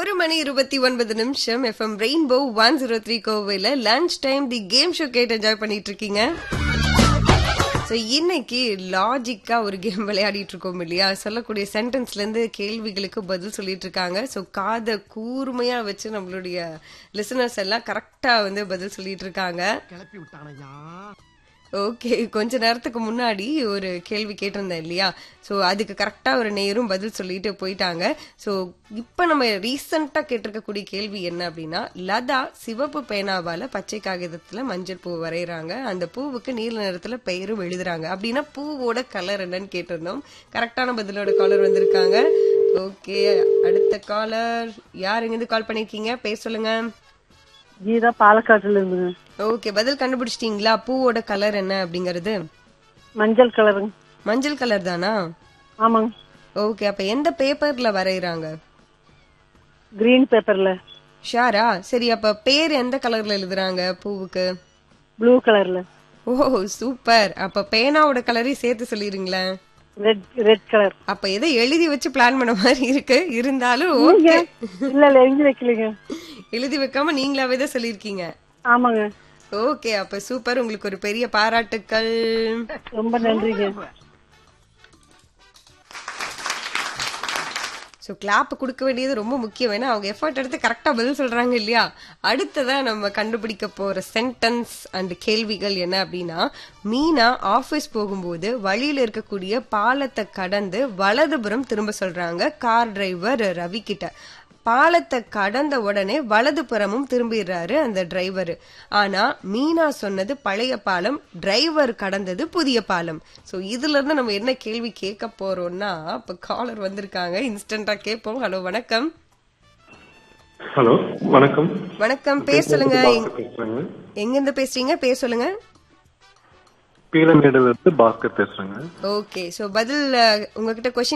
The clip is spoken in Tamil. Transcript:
ஒரு மணி இருபத்தி ஒன்பது நிமிஷம் FM rainbow one zero three கோவையில் lunch time the game show கேட்டு என்ஜாய் பண்ணிட்டு இருக்கீங்க ஸோ இன்னைக்கு லாஜிக்கா ஒரு கேம் விளையாடிட்டு இருக்கோம் இல்லையா சொல்லக்கூடிய சென்டென்ஸ்ல இருந்து கேள்விகளுக்கு பதில் சொல்லிட்டு இருக்காங்க ஸோ காதை கூர்மையா வச்சு நம்மளுடைய லிசனர்ஸ் எல்லாம் கரெக்டா வந்து பதில் சொல்லிட்டு இருக்காங்க கிளப்பி விட்டானையா ஓகே கொஞ்ச நேரத்துக்கு முன்னாடி ஒரு கேள்வி கேட்டிருந்தேன் இல்லையா ஸோ அதுக்கு கரெக்டாக ஒரு நேரும் பதில் சொல்லிட்டு போயிட்டாங்க ஸோ இப்போ நம்ம ரீசெண்டாக கேட்டிருக்கக்கூடிய கேள்வி என்ன அப்படின்னா லதா சிவப்பு பேனாவால் பச்சை காகிதத்தில் மஞ்சள் பூ வரைகிறாங்க அந்த பூவுக்கு நீல நிறத்தில் பெயரும் எழுதுறாங்க அப்படின்னா பூவோட கலர் என்னன்னு கேட்டிருந்தோம் கரெக்டான பதிலோட காலர் வந்திருக்காங்க ஓகே அடுத்த காலர் யார் எங்கேருந்து கால் பண்ணியிருக்கீங்க பேர் சொல்லுங்க கீதா பாலக்காட்டுல இருந்துங்க ஓகே பதில் கண்டுபிடிச்சிட்டீங்களா பூவோட கலர் என்ன அப்படிங்கறது மஞ்சள் கலருங்க மஞ்சள் கலர் தானா ஆமாங்க ஓகே அப்ப எந்த பேப்பர்ல வரையறாங்க கிரீன் பேப்பர்ல ஷாரா சரி அப்ப பேர் எந்த கலர்ல எழுதுறாங்க பூவுக்கு ப்ளூ கலர்ல ஓ சூப்பர் அப்ப பேனாவோட கலரையும் சேர்த்து சொல்லிருங்களேன் ரெட் ரெட் கலர் அப்ப ஏதோ எழுதி வச்சு பிளான் பண்ண மாதிரி இருக்கு இருந்தாலும் ஓகே இல்ல இல்ல எழுதி வைக்கலைங்க எழுதி வைக்காம நீங்களாவே தான் சொல்லிருக்கீங்க ஆமாங்க ஓகே அப்ப சூப்பர் உங்களுக்கு ஒரு பெரிய பாராட்டுக்கள் ரொம்ப நன்றிங்க ஸோ கிளாப் கொடுக்க வேண்டியது ரொம்ப முக்கியம் ஏன்னா அவங்க எஃபர்ட் எடுத்து கரெக்டாக பதில் சொல்றாங்க இல்லையா அடுத்ததா நம்ம கண்டுபிடிக்க போற சென்டென்ஸ் அண்ட் கேள்விகள் என்ன அப்படின்னா மீனா ஆஃபீஸ் போகும்போது வழியில இருக்கக்கூடிய பாலத்தை கடந்து வலதுபுறம் திரும்ப சொல்றாங்க கார் டிரைவர் ரவி கிட்ட பாலத்தை கடந்த உடனே வலதுபுறமும் திரும்பிடுறாரு அந்த டிரைவர் ஆனா மீனா சொன்னது பழைய பாலம் டிரைவர் கடந்தது புதிய பாலம் சோ இதுல இருந்து நம்ம என்ன கேள்வி கேட்க போறோம்னா இப்ப காலர் வந்திருக்காங்க இன்ஸ்டன்டா கேட்போம் ஹலோ வணக்கம் ஹலோ வணக்கம் வணக்கம் பேர் சொல்லுங்க எங்க- பேசுறேங்க எங்க இருந்து பேசுறீங்க பேர் சொல்லுங்க பீலமேடுல இருந்து பாஸ்கர் பேசுறேங்க ஓகே சோ பதில் அஹ், உங்ககிட்ட கொஸ்டின்